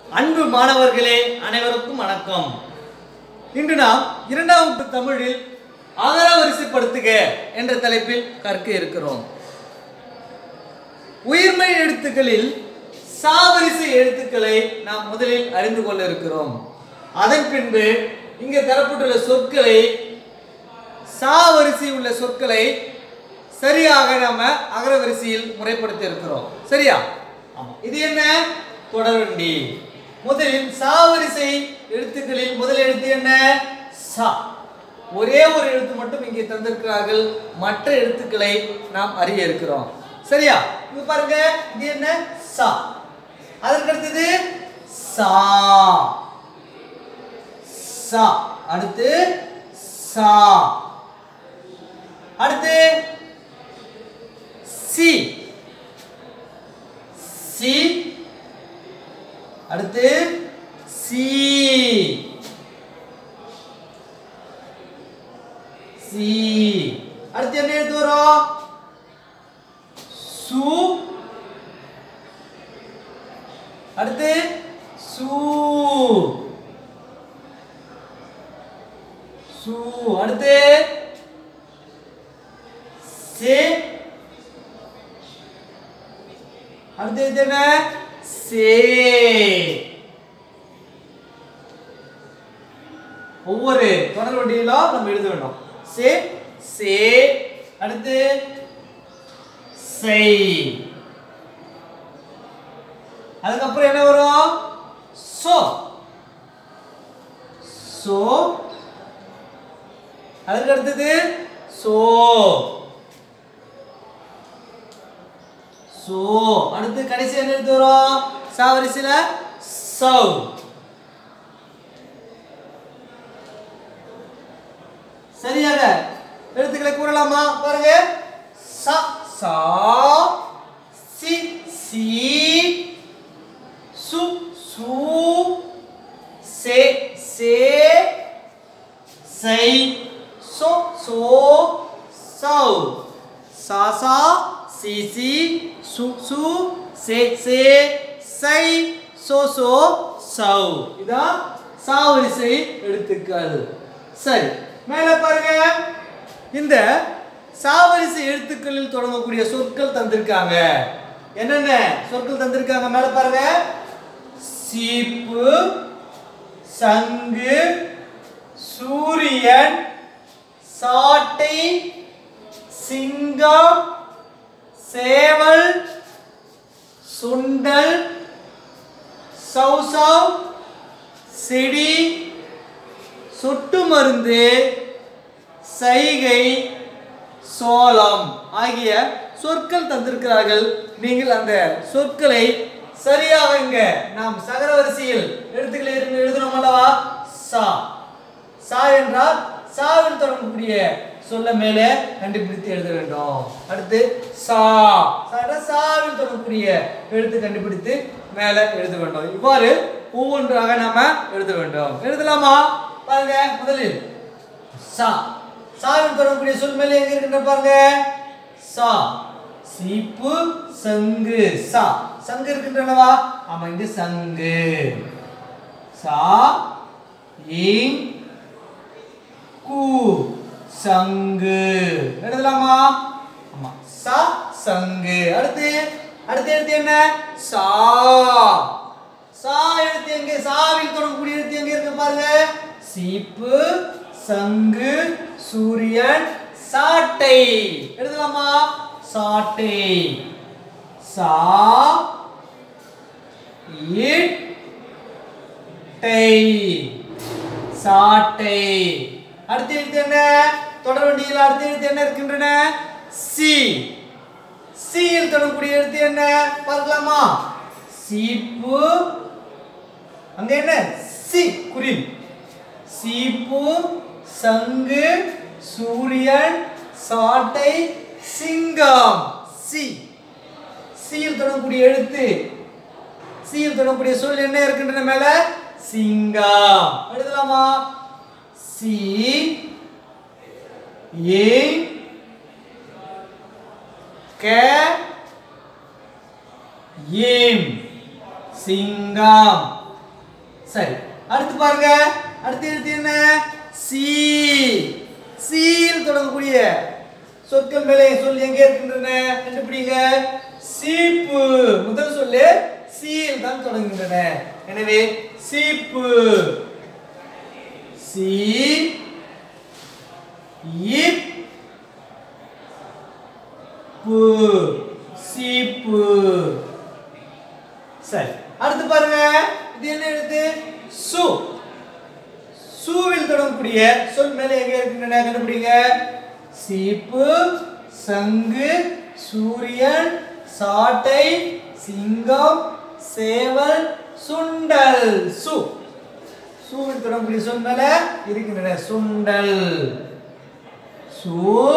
அன்பு மாணவர்களே அனைவருக்கும் வணக்கம் இன்று நாம் இரண்டாம் வகுப்பு தமிழில் அகர வரிசைப்படுத்துக என்ற தலைப்பில் கற்க இருக்கிறோம் உயிர்மை எழுத்துக்களில் சாவரிசை எழுத்துக்களை நாம் முதலில் அறிந்து கொள்ள இருக்கிறோம் அதன் பின்பு இங்கே தரப்பட்டுள்ள சொற்களை சாவரிசை உள்ள சொற்களை சரியாக நாம அகரவரிசையில் முறைப்படுத்தி இருக்கிறோம் சரியா ஆமா இது என்ன தொடர்வண்டி முதலில் சாவரிசை எழுத்துக்களில் முதல் எழுத்து என்ன சா ஒரே ஒரு எழுத்து மட்டும் இங்கே தந்திருக்கிறார்கள் மற்ற எழுத்துக்களை நாம் அறிய இருக்கிறோம் சரியா இங்க பாருங்க இது என்ன சா அதற்கு அடுத்தது சா சா அடுத்து சா அடுத்து சி சி அடுத்து சி சி அடுத்து என்ன எழுத்து வரும் சு அடுத்து சு சு அடுத்து சே அடுத்து இது என்ன சே ஒவ்வொரு தொடர் வண்டியிலும் நம்ம எழுத வேண்டும் சே சே அடுத்து செய் அதுக்கப்புறம் என்ன வரும் சோ சோ அதுக்கு அடுத்தது சோ சோ அடுத்து கடைசி என்ன எழுத்து வரும் சாவரிசில சவ் சரியாக எழுத்துக்களை கூறலாமா பாருங்க ச சா சி சி சு சு சே சே சை சோ சோ சௌ சா சா சி சி சு சு சே சே சை சோ சோ சௌ இதான் சாவரிசை எழுத்துக்கள் சரி மேலே பாருங்க இந்த சாவரிசை எழுத்துக்களில் தொடங்கக்கூடிய சொற்கள் தந்திருக்காங்க என்னென்ன சொற்கள் தந்திருக்காங்க மேலே பாருங்க சீப்பு சங்கு சூரியன் சாட்டை சிங்கம் சேவல் சுண்டல் சௌசவ் செடி சொட்டு மருந்து சைகை சோளம் ஆகிய சொற்கள் தந்திருக்கிறார்கள் நீங்கள் அந்த சொற்களை சரியாக இங்க நாம் சகர வரிசையில் எழுத்துக்களை இருந்து எழுதணும் அல்லவா சா சா என்றால் சாவில் தொடங்கக்கூடிய சொல்ல மேலே கண்டுபிடித்து எழுத வேண்டும் அடுத்து சா சா என்றால் சாவில் தொடங்கக்கூடிய எழுத்து கண்டுபிடித்து மேலே எழுத வேண்டும் இவ்வாறு ஒவ்வொன்றாக நாம எழுத வேண்டும் எழுதலாமா பாருங்க முதலில் சா சாவில் தொடங்கக்கூடிய சொல் மேலே எங்க இருக்கின்ற பாருங்க சா சீப்பு சங்கு சா சங்கு இருக்கின்றனவா ஆமா இங்க சங்கு சா இங் கு சங்கு எழுதலாமா ஆமா சா சங்கு அடுத்து அடுத்து எழுத்து என்ன சா சா எழுத்து எங்க சாவில் தொடங்கக்கூடிய எழுத்து எங்க இருக்கு பாருங்க சீப்பு சங்கு சூரியன் சாட்டை எழுதலாமா சாட்டை சா இட் டை சாட்டை அடுத்த எழுத்து என்ன தொடர் வண்டியில் அடுத்த எழுத்து என்ன இருக்கின்றன சி சியில் தொடரக்கூடிய எழுத்து என்ன பார்க்கலாமா சீப்பு அங்க என்ன சி குரில் சீப்பு சங்கு சூரியன் சாட்டை சிங்கம் சி சியில் தொடரக்கூடிய எழுத்து சியில் தொடரக்கூடிய சொல் என்ன இருக்கின்றன மேல சிங்கம் எழுதலாமா சி ஏ க இம் சிங்கம் சரி அடுத்து பாருங்க அடுத்து எழுத்து என்ன சி சீல் தொடங்கக்கூடிய சொற்கள் மேலே சொல் எங்கே இருக்கின்றன கண்டுபிடிங்க சீப்பு முதல் சொல்லு சீல் தான் தொடங்குகின்றன எனவே சீப்பு சி இப் பு சீப்பு சரி அடுத்து பாருங்க இது என்ன எழுத்து சு சூவில் தொடங்கக்கூடிய சொல் மேலே எங்க இருக்கின்றன கண்டுபிடிங்க சீப்பு சங்கு சூரியன் சாட்டை சிங்கம் சேவல் சுண்டல் சு சூவில் தொடங்கக்கூடிய சொல் மேல இருக்கின்றன சுண்டல் சு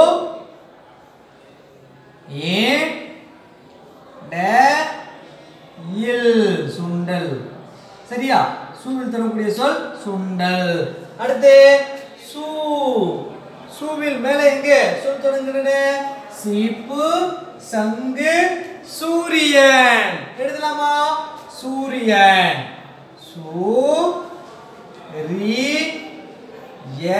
ஏன் ட இல் சுண்டல் சரியா சூவில் தரக்கூடிய சொல் சுண்டல் அடுத்து சூ சூவில் மேலே எங்க சொல் தொடங்குகிறது சீப்பு சங்கு சூரியன் எழுதலாமா சூரியன் சூ ரி ய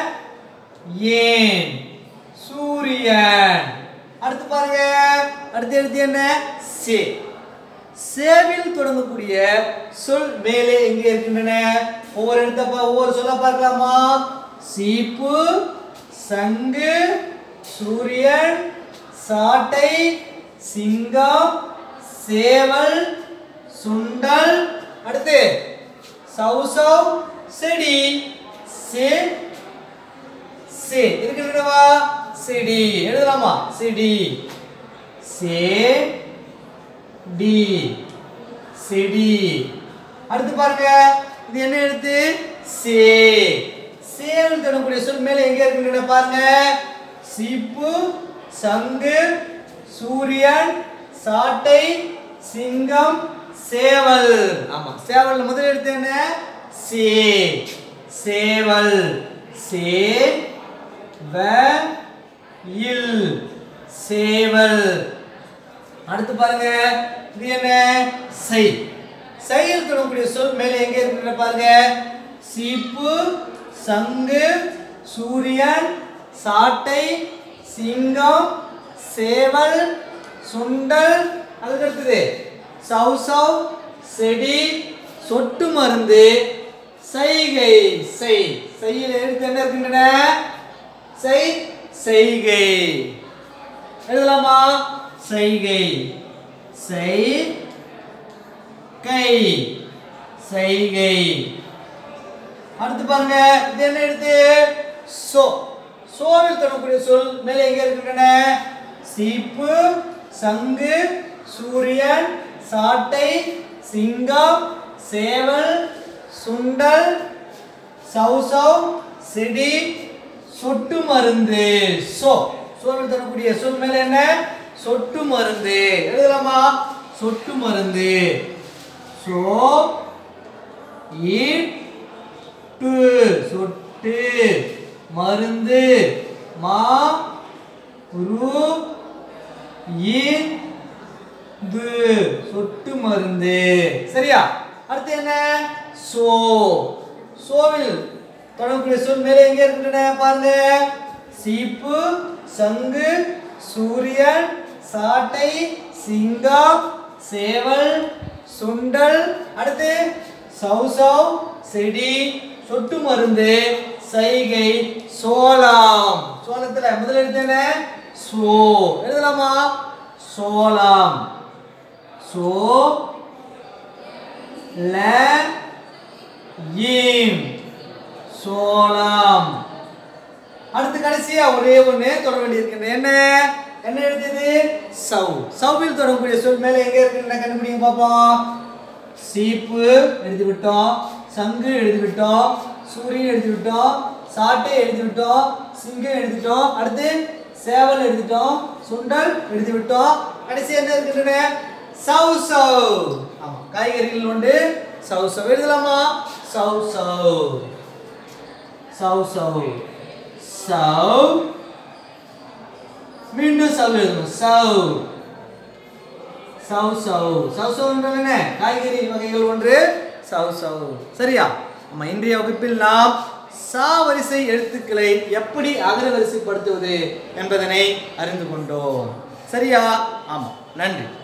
ஏன் சூரியன் அடுத்து பாருங்க அடுத்து எழுத்து என்ன சே சேவில் தொடங்கக்கூடிய சொல் மேலே எங்கே இருக்கின்றன ஒவ்வொரு எழுத்தப்பா ஒவ்வொரு சொல்ல பார்க்கலாமா சீப்பு சங்கு சூரியன் சாட்டை சிங்கம் சேவல் சுண்டல் அடுத்து சௌசவ் செடி சே சே இருக்கின்றனவா செடி எழுதலாமா செடி சே டி செடி அடுத்து பாருங்க இது என்ன எழுத்து சே சேவல் தொடங்கக்கூடிய சொல் மேல எங்க இருக்கின்றன பாருங்க சீப்பு சங்கு சூரியன் சாட்டை சிங்கம் சேவல் ஆமா சேவல் முதல் எழுத்து என்ன சே சேவல் சே வ இல் சேவல் அடுத்து பாருங்க இது என்ன சை செயல் தொடங்கக்கூடிய சொல் மேலே எங்க இருக்குன்னு பாருங்க சீப்பு சங்கு சூரியன் சாட்டை சிங்கம் சேவல் சுண்டல் அதுக்கு அடுத்தது சவ் சவ் செடி சொட்டு மருந்து செய்கை செய் செய்யில் எழுத்து என்ன இருக்கின்றன செய் செய்கை எழுதலாமா செய்கை செய் கை செய்கை அடுத்து பாருங்க இது என்ன எழுத்து சோ சோவில் தொடங்கக்கூடிய சொல் மேலே எங்க இருக்கின்றன சீப்பு சங்கு சூரியன் சாட்டை சிங்கம் சேவல் சுண்டல் சௌசவ் செடி சொட்டு மருந்து சோ சோவில் தரக்கூடிய சொல் மேல என்ன சொட்டு மருந்து எழுதலாமா சொட்டு மருந்து சோ ஈட்டு சொட்டு மருந்து மா ரு இந்து சொட்டு மருந்து சரியா அடுத்து என்ன சோ சோவில் தொடங்கக்கூடிய சொல் மேலே எங்க இருக்கின்றன பாருங்க சீப்பு சங்கு சூரியன் சாட்டை சிங்கம் சேவல் சுண்டல் அடுத்து சௌசவ் செடி சொட்டு மருந்து சைகை சோளம் சோளத்துல முதல் எழுத்து என்ன சோ எழுதலாமா சோளம் சோ ல ஈம் சோளம் அடுத்து கடைசியா ஒரே ஒண்ணு தொட வேண்டியிருக்கின்ற என்ன என்ன எழுதியது சவ் சவ்வில் தொடங்கக்கூடிய சொல் மேல எங்க இருக்குன்னு கண்டுபிடிங்க பாப்போம் சீப்பு எழுதி விட்டோம் சங்கு எழுதி விட்டோம் சூரியன் எழுதி விட்டோம் சாட்டை எழுதி விட்டோம் சிங்கம் எழுதிட்டோம் அடுத்து சேவல் எழுதிட்டோம் சுண்டல் எழுதி விட்டோம் கடைசி என்ன இருக்கின்றன சவ் சவ் ஆமா காய்கறிகள் உண்டு சவ் சவ் எழுதலாமா சவ் சவ் சவ் சவ் சவ் மீண்டும் சவ் எழுதணும் சவ் சவ் சவ் சவ் சவ் என்றால் என்ன காய்கறி வகைகள் ஒன்று சவ் சவ் சரியா நம்ம இன்றைய வகுப்பில் நாம் சா வரிசை எழுத்துக்களை எப்படி அகர வரிசைப்படுத்துவது என்பதனை அறிந்து கொண்டோம் சரியா ஆமாம் நன்றி